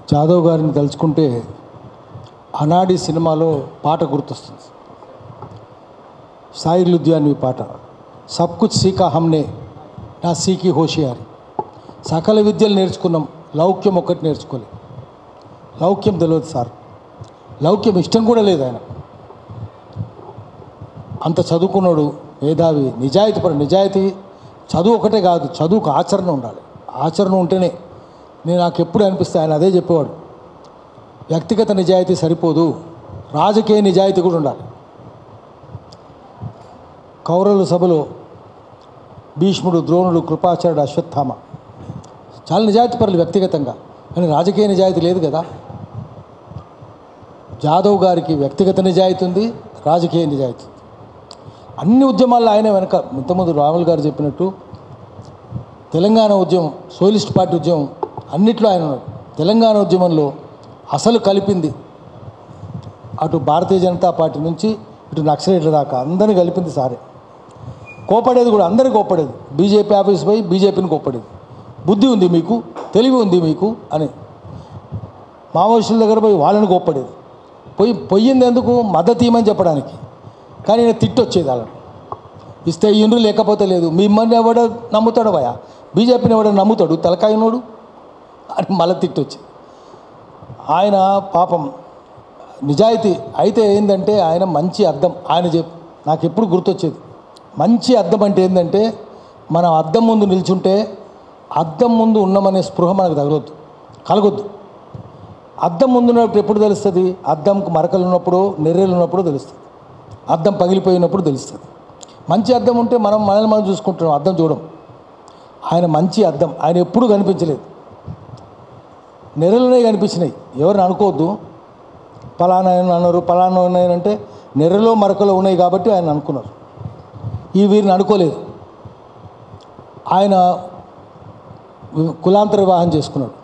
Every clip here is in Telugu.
జాదవ్ గారిని తలుచుకుంటే అనాడి సినిమాలో పాట గుర్తొస్తుంది సాయి లుధ్యాన్వి పాట సబ్ కుచ్ సీకా హమ్నే నా సీకి హోషియారి సకల విద్యలు నేర్చుకున్నాం లౌక్యం ఒక్కటి నేర్చుకోలే లౌక్యం తెలియదు సార్ లౌక్యం ఇష్టం కూడా లేదు ఆయన అంత చదువుకున్నాడు మేధావి నిజాయితీ పడు నిజాయితీ చదువు ఒకటే కాదు చదువుకు ఆచరణ ఉండాలి ఆచరణ ఉంటేనే నేను నాకు ఎప్పుడు అనిపిస్తే ఆయన అదే చెప్పేవాడు వ్యక్తిగత నిజాయితీ సరిపోదు రాజకీయ నిజాయితీ కూడా ఉండాలి కౌరవుల సభలో భీష్ముడు ద్రోణుడు కృపాచార్యుడు అశ్వత్థామ చాలా నిజాయితీ పరులు వ్యక్తిగతంగా కానీ రాజకీయ నిజాయితీ లేదు కదా జాదవ్ గారికి వ్యక్తిగత నిజాయితీ ఉంది రాజకీయ నిజాయితీ ఉంది అన్ని ఉద్యమాల్లో ఆయన వెనక ఇంతకుముందు రాములు గారు చెప్పినట్టు తెలంగాణ ఉద్యమం సోలిస్ట్ పార్టీ ఉద్యమం అన్నిట్లో ఆయన ఉన్నాడు తెలంగాణ ఉద్యమంలో అసలు కలిపింది అటు భారతీయ జనతా పార్టీ నుంచి ఇటు నక్సలైట్ల దాకా అందరిని కలిపింది సారే కోపడేది కూడా అందరికీ కోపడేది బీజేపీ ఆఫీస్ పోయి బీజేపీని కోపడేది బుద్ధి ఉంది మీకు తెలివి ఉంది మీకు అని మావోయిస్టుల దగ్గర పోయి వాళ్ళని కోప్పడేది పోయి పొయ్యింది ఎందుకు మద్దతు ఇవ్వమని చెప్పడానికి కానీ నేను తిట్టొచ్చేది వాళ్ళని ఇస్తే ఇన్రు లేకపోతే లేదు మిమ్మల్ని ఎవడ నమ్ముతాడు భయ బీజేపీని ఎవడ నమ్ముతాడు తలకాయనోడు అని మళ్ళీ తిట్టొచ్చి ఆయన పాపం నిజాయితీ అయితే ఏంటంటే ఆయన మంచి అర్థం ఆయన చెప్ నాకు ఎప్పుడు గుర్తొచ్చేది మంచి అర్థం అంటే ఏంటంటే మనం అద్దం ముందు నిల్చుంటే అద్దం ముందు ఉన్నామనే స్పృహ మనకు తగలొద్దు కలగొద్దు అద్దం ముందు ఉన్నప్పుడు ఎప్పుడు తెలుస్తుంది అద్దంకు మరకలు ఉన్నప్పుడు నెర్రెలు ఉన్నప్పుడు తెలుస్తుంది అద్దం పగిలిపోయినప్పుడు తెలుస్తుంది మంచి అద్దం ఉంటే మనం మనల్ని మనం చూసుకుంటున్నాం అద్దం చూడం ఆయన మంచి అద్దం ఆయన ఎప్పుడూ కనిపించలేదు నెర్రలునే కనిపించినాయి ఎవరిని అనుకోవద్దు పలానా ఆయన అన్నారు పలానా ఉన్నాయనంటే నెర్రలో మరకలు ఉన్నాయి కాబట్టి ఆయన అనుకున్నారు ఈ వీరిని అనుకోలేదు ఆయన వి- కులాంతర వివాహం చేసుకున్నాడు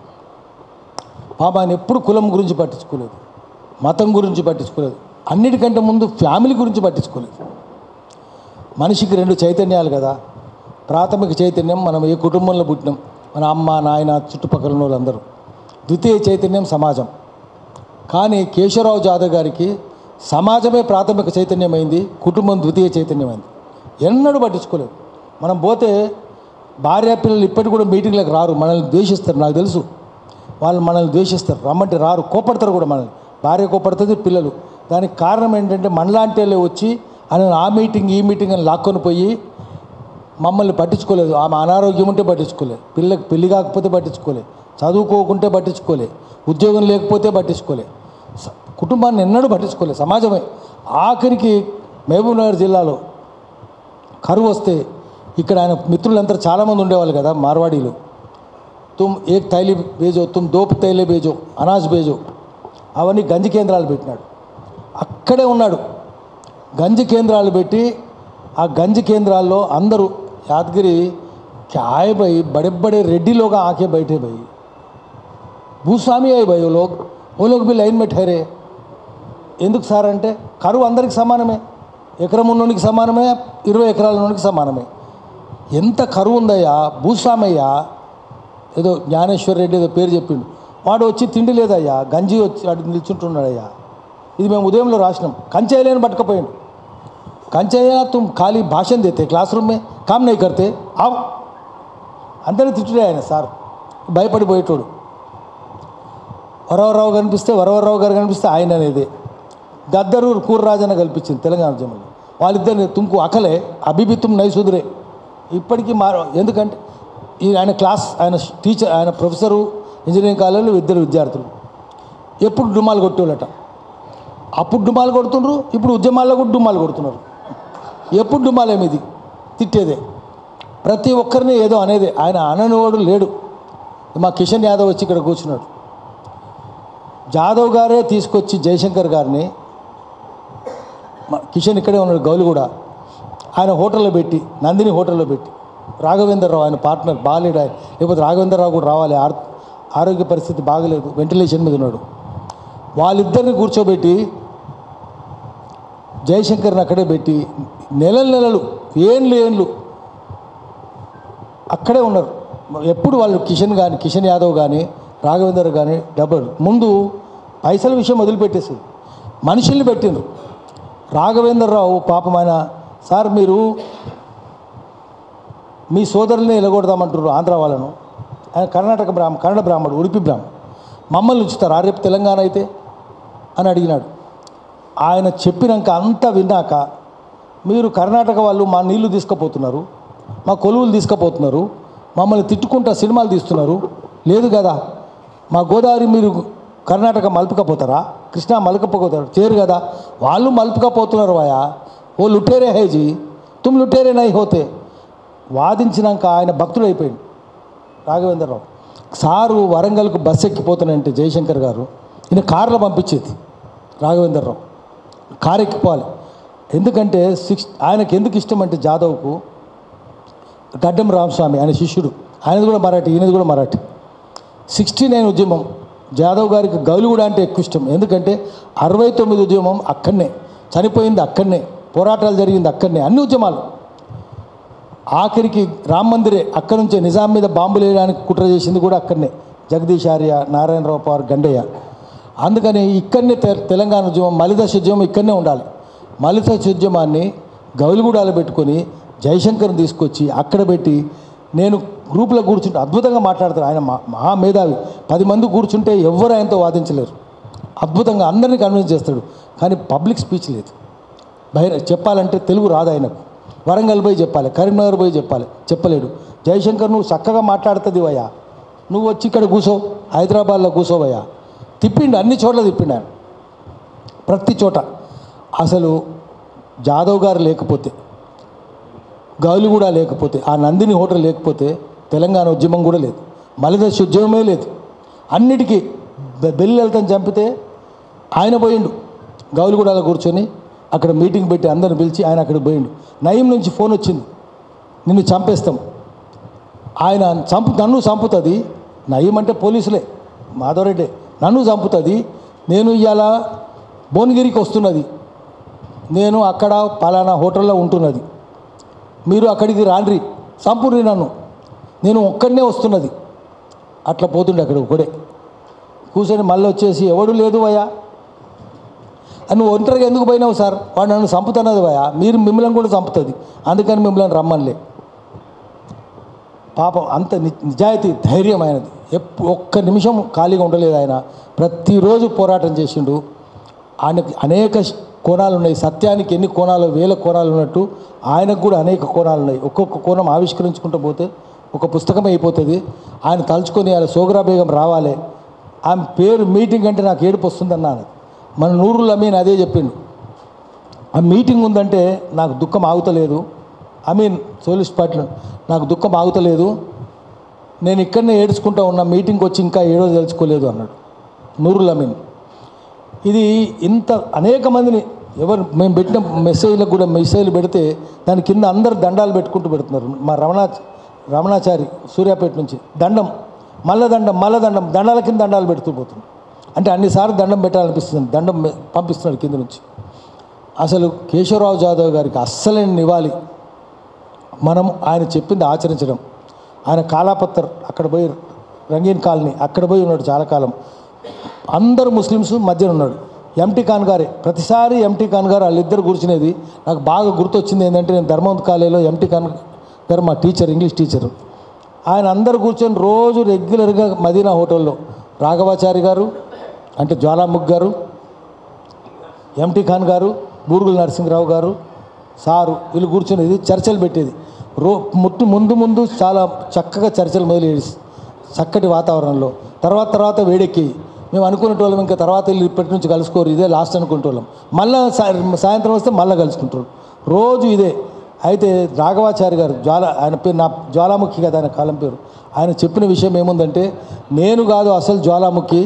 పాప ఆయన ఎప్పుడు కులం గురించి పట్టించుకోలేదు మతం గురించి పట్టించుకోలేదు అన్నిటికంటే ముందు ఫ్యామిలీ గురించి పట్టించుకోలేదు మనిషికి రెండు చైతన్యాలు కదా ప్రాథమిక చైతన్యం మనం ఏ కుటుంబంలో పుట్టినాం మన అమ్మ నాయన చుట్టుపక్కల ఉన్న వాళ్ళందరూ ద్వితీయ చైతన్యం సమాజం కానీ కేశవరావు జాదవ్ గారికి సమాజమే ప్రాథమిక చైతన్యమైంది కుటుంబం ద్వితీయ చైతన్యమైంది ఎన్నడూ పట్టించుకోలేదు మనం పోతే భార్య పిల్లలు ఇప్పటికి కూడా మీటింగ్లకు రారు మనల్ని ద్వేషిస్తారు నాకు తెలుసు వాళ్ళు మనల్ని ద్వేషిస్తారు రమ్మంటే రారు కోపడతారు కూడా మనల్ని భార్య కోపడుతుంది పిల్లలు దానికి కారణం ఏంటంటే మనలాంటి వాళ్ళే వచ్చి ఆయన ఆ మీటింగ్ ఈ మీటింగ్ అని లాక్కొని పోయి మమ్మల్ని పట్టించుకోలేదు ఆమె అనారోగ్యం ఉంటే పట్టించుకోలేదు పిల్లకి పెళ్లి కాకపోతే పట్టించుకోలే చదువుకోకుంటే పట్టించుకోలే ఉద్యోగం లేకపోతే పట్టించుకోలే స- కుటుంబాన్ని ఎన్నడూ పట్టించుకోలే సమాజమే ఆఖరికి మహబూబ్నగర్ జిల్లాలో కరువు వస్తే ఇక్కడ ఆయన మిత్రులంతా చాలామంది ఉండేవాళ్ళు కదా మార్వాడీలు తుమ్ ఏక్ తైలి బేజో తుమ్ దోపు తైలే బేజో అనాజ్ బేజో అవన్నీ గంజి కేంద్రాలు పెట్టినాడు అక్కడే ఉన్నాడు గంజి కేంద్రాలు పెట్టి ఆ గంజి కేంద్రాల్లో అందరూ యాదగిరి క్యాయ్ భయ్ బड़े बड़े रेड्डी लोग आके बैठे भाई భూస్వామి అయ్యి భయ్ ఓ లోగ్ ఓ లోగ్ బి లైన్ మే ఠహరే ఎందుకు సార్ అంటే కరువు అందరికి సమానమే ఎకరం ఉన్నోనికి సమానమే ఇరవై ఎకరాల ఉన్నోనికి సమానమే ఎంత కరువు ఉందయ్యా భూస్వామయ్యా ఏదో జ్ఞానేశ్వర్ రెడ్డి ఏదో పేరు చెప్పిండు వాడు వచ్చి తిండి లేదయ్యా గంజి వచ్చి అటు నిల్చుంటున్నాడయ్యా ఇది మేము ఉదయంలో రాసినాం కంచేయలేని పట్టుకపోయాడు కంచేయా తుమ్ ఖాళీ భాషణ దేతే క్లాస్ రూమ్ మే కామ్ నై కర్తే ఆవ్ అందరినీ తిట్టుడే ఆయన సార్ భయపడిపోయేటోడు వరవరరావు కనిపిస్తే వరవరరావు గారు కనిపిస్తే ఆయన అనేది గద్దరు కూర్రాజన కల్పించింది తెలంగాణ ఉద్యమంలో వాళ్ళిద్దరిని తుమ్కు అకలే అభిబి తుమ్ నై సుదురే ఇప్పటికీ మా ఎందుకంటే ఈ ఆయన క్లాస్ ఆయన టీచర్ ఆయన ప్రొఫెసరు ఇంజనీరింగ్ కాలేజీలో ఇద్దరు విద్యార్థులు ఎప్పుడు డుమాలు కొట్టేవాళ్ళట అప్పుడు డుమాలు కొడుతుండ్రు ఇప్పుడు ఉద్యమాల్లో కూడా డుమాలు కొడుతున్నారు ఎప్పుడు డుమాలేమిది తిట్టేదే ప్రతి ఒక్కరిని ఏదో అనేదే ఆయన అననివాడు లేడు మా కిషన్ యాదవ్ వచ్చి ఇక్కడ కూర్చున్నాడు జాదవ్ గారే తీసుకొచ్చి జయశంకర్ గారిని మా- కిషన్ ఇక్కడే ఉన్నాడు గౌలు కూడా ఆయన హోటల్లో పెట్టి నందిని హోటల్లో పెట్టి రాఘవేంద్రరావు ఆయన పార్ట్నర్ బాగాలేడు ఆయన లేకపోతే రాఘవేంద్రరావు కూడా రావాలి ఆర్ ఆరోగ్య పరిస్థితి బాగలేదు వెంటిలేషన్ మీద ఉన్నాడు వాళ్ళిద్దరిని కూర్చోబెట్టి జయశంకర్ని అక్కడే పెట్టి నెలలు నెలలు ఏండ్లు ఏండ్లు అక్కడే ఉన్నారు ఎప్పుడు వాళ్ళు కిషన్ కానీ కిషన్ యాదవ్ కానీ రాఘవేందర్ కానీ డబ్బులు ముందు పైసల విషయం వదిలిపెట్టేసి మనుషుల్ని పెట్టిండ్రు రాఘవేందర్ రావు పాపం ఆయన సార్ మీరు మీ సోదరుల్ని ఎలగొడదామంటారు ఆంధ్ర వాళ్ళను ఆయన కర్ణాటక బ్రాహ్మ కన్నడ బ్రాహ్మడు ఉడిపి బ్రాహ్మడు మమ్మల్ని ఉంచుతారా రేపు తెలంగాణ అయితే అని అడిగినాడు ఆయన చెప్పినాక అంతా విన్నాక మీరు కర్ణాటక వాళ్ళు మా నీళ్లు తీసుకుపోతున్నారు మా కొలువులు తీసుకుపోతున్నారు మమ్మల్ని తిట్టుకుంటా సినిమాలు తీస్తున్నారు లేదు కదా మా గోదావరి మీరు కర్ణాటక మలుపుకపోతారా కృష్ణా మలుకపోతారు చేరు కదా వాళ్ళు మలుపుకపోతున్నారు వాయా ఓ లుటేరే హేజీ తుమ్ లుటేరే నై హోతే వాదించినాక ఆయన భక్తుడు అయిపోయింది రాఘవేంద్రరావు సారు వరంగల్కు బస్సు ఎక్కిపోతానంటే జయశంకర్ గారు ఈయన కార్లో పంపించేది రాఘవేంద్రరావు కారు ఎక్కిపోవాలి ఎందుకంటే సిక్స్ ఆయనకి ఎందుకు ఇష్టం అంటే జాదవ్కు గడ్డం రామస్వామి ఆయన శిష్యుడు ఆయనది కూడా మరాఠీ ఈయనది కూడా మరాఠీ సిక్స్టీ నైన్ ఉద్యమం జాదవ్ గారికి గౌలిగూడ అంటే ఎక్కువ ఇష్టం ఎందుకంటే అరవై తొమ్మిది ఉద్యమం అక్కడనే చనిపోయింది అక్కడనే పోరాటాలు జరిగింది అక్కడనే అన్ని ఉద్యమాలు ఆఖరికి రామ్ మందిరే అక్కడి నుంచే నిజాం మీద బాంబులు వేయడానికి కుట్ర చేసింది కూడా అక్కడనే జగదీష్ ఆర్య నారాయణరావు పవార్ గండయ్య అందుకని ఇక్కడనే తె- తెలంగాణ ఉద్యమం మలిదశ ఉద్యమం ఇక్కడనే ఉండాలి మలిదశ ఉద్యమాన్ని గౌలిగూడాలో పెట్టుకొని జయశంకర్ని తీసుకొచ్చి అక్కడ పెట్టి నేను గ్రూప్లో కూర్చుంటే అద్భుతంగా మాట్లాడతారు ఆయన మా మహా మేధావి పది మంది కూర్చుంటే ఎవ్వరు ఆయనతో వాదించలేరు అద్భుతంగా అందరినీ కన్విన్స్ చేస్తాడు కానీ పబ్లిక్ స్పీచ్ లేదు బహిర చెప్పాలంటే తెలుగు రాదు ఆయనకు వరంగల్ పోయి చెప్పాలి కరీంనగర్ పోయి చెప్పాలి చెప్పలేడు జయశంకర్ నువ్వు చక్కగా మాట్లాడుతుంది వయ్యా నువ్వు వచ్చి ఇక్కడ కూసో హైదరాబాద్లో కూసోవయ్యా తిప్పిండు అన్ని చోట్ల తిప్పిండు ఆయన ప్రతి చోట అసలు జాదవ్ గారు లేకపోతే గౌలి కూడా లేకపోతే ఆ నందిని హోటల్ లేకపోతే తెలంగాణ ఉద్యమం కూడా లేదు మలిదశ ఉద్యమమే లేదు అన్నిటికీ బె- బెల్లి వెళ్తాను చంపితే ఆయన పోయిండు గౌలిగూడలో కూర్చొని అక్కడ మీటింగ్ పెట్టి అందరిని పిలిచి ఆయన అక్కడికి పోయిండు నయం నుంచి ఫోన్ వచ్చింది నిన్ను చంపేస్తాం ఆయన చంపు నన్ను చంపుతుంది నయం అంటే పోలీసులే మాధవరెడ్డి నన్ను చంపుతుంది నేను ఇవాళ భువనగిరికి వస్తున్నది నేను అక్కడ పలానా హోటల్లో ఉంటున్నది మీరు అక్కడికి రాండ్రి చంపుర్రి నన్ను నేను ఒక్కడనే వస్తున్నది అట్లా పోతుండే అక్కడ ఒకడే కూర్చొని మళ్ళీ వచ్చేసి ఎవడు లేదు భయ్యా "ఆ, నువ్వు ఒంటరిగా ఎందుకు పోయినావు సార్ వాడు నన్ను చంపుతున్నది భయ్యా మీరు మిమ్మల్ని కూడా చంపుతుంది అందుకని మిమ్మల్ని రమ్మనిలే పాపం అంత ని- నిజాయితీ ధైర్యం ఆయనది ఎప్పు ఒక్క నిమిషం ఖాళీగా ఉండలేదు ఆయన ప్రతిరోజు పోరాటం చేసిండు ఆయనకి అనేక శ్- కోణాలు ఉన్నాయి సత్యానికి ఎన్ని కోణాలు వేల కోణాలు ఉన్నట్టు ఆయనకు కూడా అనేక కోణాలు ఉన్నాయి ఒక్కొక్క కోణం ఆవిష్కరించుకుంటూ పోతే ఒక పుస్తకం అయిపోతుంది ఆయన తలుచుకొని ఆయన సోగరా బేగం రావాలి ఆమె పేరు మీటింగ్ అంటే నాకు ఏడుపు వస్తుందన్నాను మన నూరుల్ అమీన్ అదే చెప్పిండు ఆ మీటింగ్ ఉందంటే నాకు దుఃఖం ఆగుతలేదు ఐ మీన్ సోలిస్ పార్టీలో నాకు దుఃఖం ఆగుతలేదు నేను ఇక్కడనే ఏడ్చుకుంటా ఉన్న మీటింగ్కి వచ్చి ఇంకా ఏడో తెలుసుకోలేదు అన్నాడు నూరుల్ అమీన్ ఇది ఇంత అనేక మందిని ఎవరు మేము పెట్టిన మెసేజ్లకు కూడా మెసేజ్లు పెడితే దాని కింద అందరు దండాలు పెట్టుకుంటూ పెడుతున్నారు మా రమణా రమణాచారి సూర్యాపేట నుంచి దండం మల్ల దండం మల్ల దండం దండాల కింద దండాలు పెడుతూ పోతుంది అంటే అన్నిసార్లు దండం పెట్టాలనిపిస్తుంది దండం మె- పంపిస్తున్నాడు కింద నుంచి అసలు కేశవరావు జాదవ్ గారికి అస్సలేని నివాళి మనం ఆయన చెప్పింది ఆచరించడం ఆయన కాలాపత్తర్ అక్కడ పోయి రంగీన్ కాలనీ అక్కడ పోయి ఉన్నాడు చాలా కాలం అందరు ముస్లిమ్స్ మధ్యన ఉన్నాడు ఎంటీ ఖాన్ గారే ప్రతిసారి ఎంటీ ఖాన్ గారు వాళ్ళిద్దరు కూర్చునేది నాకు బాగా గుర్తొచ్చింది ఏంటంటే నేను ధర్మవంత్ కాలేజీలో ఎంటీ ఖాన్ గారు మా టీచర్ ఇంగ్లీష్ టీచర్ ఆయన అందరు కూర్చొని రోజు రెగ్యులర్గా మదీనా హోటల్లో రాఘవాచారి గారు అంటే జ్వాలాముఖ్ గారు ఎంటీ ఖాన్ గారు బూరుగుల నరసింహరావు గారు సారు వీళ్ళు కూర్చునేది చర్చలు పెట్టేది రో ముట్టు ముందు ముందు చాలా చక్కగా చర్చలు మొదలయ్యేది చక్కటి వాతావరణంలో తర్వాత తర్వాత వేడెక్కి మేము అనుకునేటోళ్ళం ఇంకా తర్వాత వీళ్ళు ఇప్పటి నుంచి కలుసుకోరు ఇదే లాస్ట్ అనుకునేటోళ్ళం మళ్ళీ సాయంత్రం వస్తే మళ్ళీ కలుసుకుంటారు రోజు ఇదే అయితే రాఘవాచారి గారు జ్వాల ఆయన పేరు నా జ్వాలాముఖి కదా ఆయన కాలం పేరు ఆయన చెప్పిన విషయం ఏముందంటే నేను కాదు అసలు జ్వాలాముఖి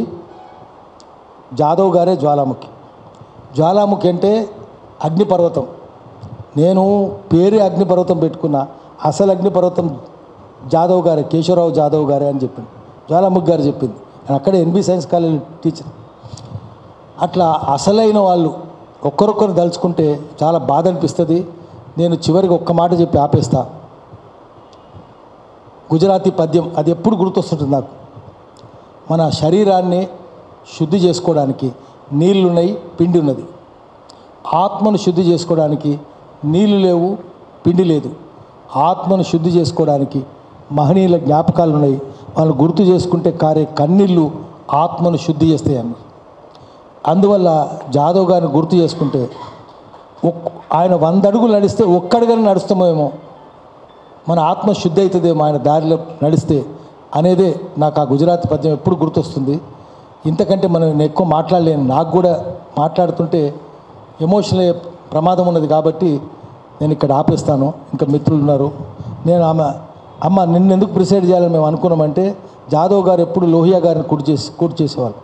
జాదవ్ గారే జ్వాలాముఖి జ్వాలాముఖి అంటే అగ్నిపర్వతం నేను పేరే అగ్నిపర్వతం పెట్టుకున్న అసలు అగ్నిపర్వతం జాదవ్ గారే కేశవరావు జాదవ్ గారే అని చెప్పింది జ్వాలాముఖి గారు చెప్పింది నేను అక్కడే ఎన్బి సైన్స్ కాలేజ్ టీచర్ అట్లా అసలైన వాళ్ళు ఒక్కరొక్కరు దలుచుకుంటే చాలా బాధ అనిపిస్తుంది నేను చివరికి ఒక్క మాట చెప్పి ఆపేస్తా గుజరాతీ పద్యం అది ఎప్పుడు గుర్తొస్తుంటుంది నాకు మన శరీరాన్ని శుద్ధి చేసుకోవడానికి నీళ్లున్నాయి పిండి ఉన్నది ఆత్మను శుద్ధి చేసుకోవడానికి నీళ్లు లేవు పిండి లేదు ఆత్మను శుద్ధి చేసుకోవడానికి మహనీయుల జ్ఞాపకాలు ఉన్నాయి వాళ్ళు గుర్తు చేసుకుంటే కారే కన్నీళ్ళు ఆత్మను శుద్ధి చేస్తాయి అన్నారు అందువల్ల జాదవ్ గారిని గుర్తు చేసుకుంటే ఒక్- ఆయన వంద అడుగులు నడిస్తే ఒక్కడుగానే నడుస్తామేమో మన ఆత్మ శుద్ధి అవుతుందేమో ఆయన దారిలో నడిస్తే అనేదే నాకు ఆ గుజరాత్ పద్యం ఎప్పుడు గుర్తొస్తుంది ఇంతకంటే మనం నేను ఎక్కువ మాట్లాడలేను నాకు కూడా మాట్లాడుతుంటే ఎమోషనల్ అయ్యే ప్రమాదం ఉన్నది కాబట్టి నేను ఇక్కడ ఆపేస్తాను ఇంకా మిత్రులు ఉన్నారు నేను ఆమె అమ్మ నిన్ను ఎందుకు ప్రిసైడ్ చేయాలని మేము అనుకున్నామంటే జాదవ్ గారు ఎప్పుడు లోహియా గారిని కుడి చేసి కుడి చేసేవాళ్ళు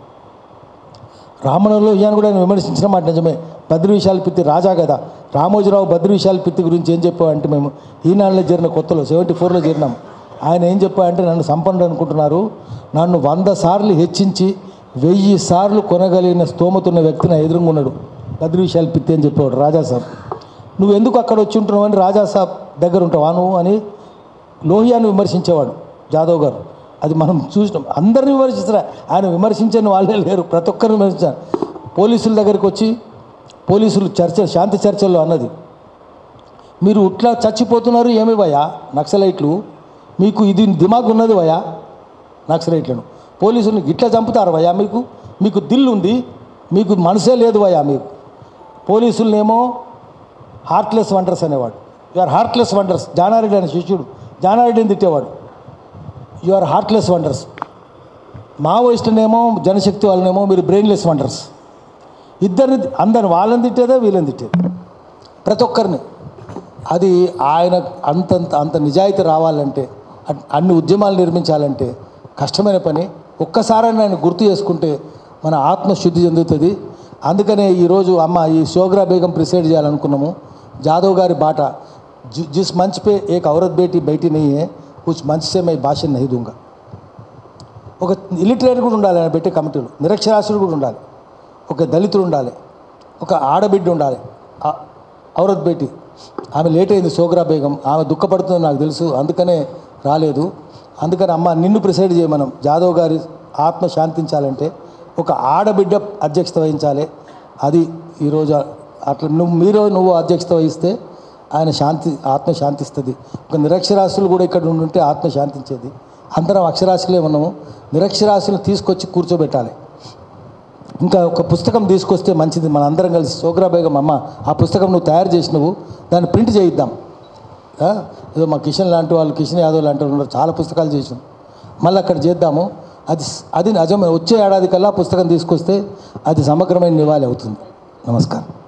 రామణ లోహియాన్ని కూడా ఆయన విమర్శించిన మాట నిజమే బద్రి విశాల్ పిత్తి రాజా కదా రామోజీరావు బద్రి విశాల్ పిత్తి గురించి ఏం చెప్పావంటే మేము ఈనాడులో చేరిన కొత్తలో సెవెంటీ ఫోర్లో చేరినాం ఆయన ఏం చెప్పాడంటే నన్ను సంపన్నుడు అనుకుంటున్నారు నన్ను వంద సార్లు హెచ్చించి వెయ్యి సార్లు కొనగలిగిన స్తోమతున్న వ్యక్తి నా ఎదురుగా ఉన్నాడు బద్రి విశాల్ పిత్తి అని చెప్పేవాడు రాజాసాబ్ నువ్వు ఎందుకు అక్కడ వచ్చి ఉంటున్నావు అని రాజాసాబ్ దగ్గర ఉంటావా నువ్వు అని లోహియాను విమర్శించేవాడు జాదవ్ గారు అది మనం చూసినాం అందరిని విమర్శించరా ఆయన విమర్శించని వాళ్ళే లేరు ప్రతి ఒక్కరిని విమర్శించారు పోలీసుల దగ్గరికి వచ్చి పోలీసులు చర్చ శాంతి చర్చల్లో అన్నది మీరు ఇట్లా చచ్చిపోతున్నారు ఏమి భయా నక్సలైట్లు మీకు ఇది దిమాగ్ ఉన్నది భయా నక్సలైట్లను పోలీసులను ఇట్లా చంపుతారు భయా మీకు మీకు దిల్ ఉంది మీకు మనసే లేదు భయా మీకు పోలీసులనేమో హార్ట్లెస్ వండర్స్ అనేవాడు you are heartless wonders Jana Reddy అనే శిష్యుడు జానారెడ్డిని తిట్టేవాడు యు ఆర్ హార్ట్లెస్ వండర్స్ మావోయిస్టునేమో జనశక్తి వాళ్ళనేమో మీరు బ్రెయిన్లెస్ వండర్స్ ఇద్దరిని అందరిని వాళ్ళని తిట్టేదే వీళ్ళని తిట్టేది ప్రతి ఒక్కరిని అది ఆయన అంతంత అంత నిజాయితీ రావాలంటే అన్- అన్ని ఉద్యమాలు నిర్మించాలంటే కష్టమైన పని ఒక్కసారైనా ఆయన గుర్తు చేసుకుంటే మన ఆత్మ శుద్ధి చెందుతుంది అందుకనే ఈరోజు అమ్మ ఈ షోగ్రా బేగం ప్రిసైడ్ చేయాలనుకున్నాము జాదవ్ గారి బాట జి- జిస్ మంచ్ పే ఏక్ ఔరత్ బేటీ బయటి నెయ్యి హై కుచ్ మంచ్ సే మై భాష నహీ దూంగా ఒక ఇలిటరేట్ కూడా ఉండాలి ఆయన పెట్టే కమిటీలో నిరక్షరాస్యుడు కూడా ఉండాలి ఒక దళితుడు ఉండాలి ఒక ఆడబిడ్డ ఉండాలి ఆ- ఔరత్ బేటి ఆమె లేట్ అయింది సోగ్రా బేగం ఆమె దుఃఖపడుతుందని నాకు తెలుసు అందుకనే రాలేదు అందుకని అమ్మ నిన్ను ప్రిసైడ్ చేయమనం జాదవ్ గారి ఆత్మ శాంతించాలంటే ఒక ఆడబిడ్డ అధ్యక్షత వహించాలి అది ఈరోజు అట్లా నువ్వు మీరు నువ్వు అధ్యక్షత వహిస్తే ఆయన శాంతి ఆత్మ శాంతిస్తుంది ఒక నిరక్షరాస్యులు కూడా ఇక్కడ ఉండి ఉంటే ఆత్మ శాంతించేది అందరం అక్షరాస్యులే ఉన్నాము నిరక్షరాస్యులను తీసుకొచ్చి కూర్చోబెట్టాలి ఇంకా ఒక పుస్తకం తీసుకొస్తే మంచిది మన అందరం కలిసి సోగ్రా బేగం అమ్మ ఆ పుస్తకం నువ్వు తయారు చేసినవు దాన్ని ప్రింట్ చేయిద్దాం ఆ? ఏదో మా కిషన్ లాంటి వాళ్ళు కిషన్ యాదవ్ లాంటి వాళ్ళు ఉన్నారు చాలా పుస్తకాలు చేసాం మళ్ళీ అక్కడ చేద్దాము అది అది నిజమే వచ్చే ఏడాది కల్లా పుస్తకం తీసుకొస్తే అది సమగ్రమైన నివాళి అవుతుంది నమస్కారం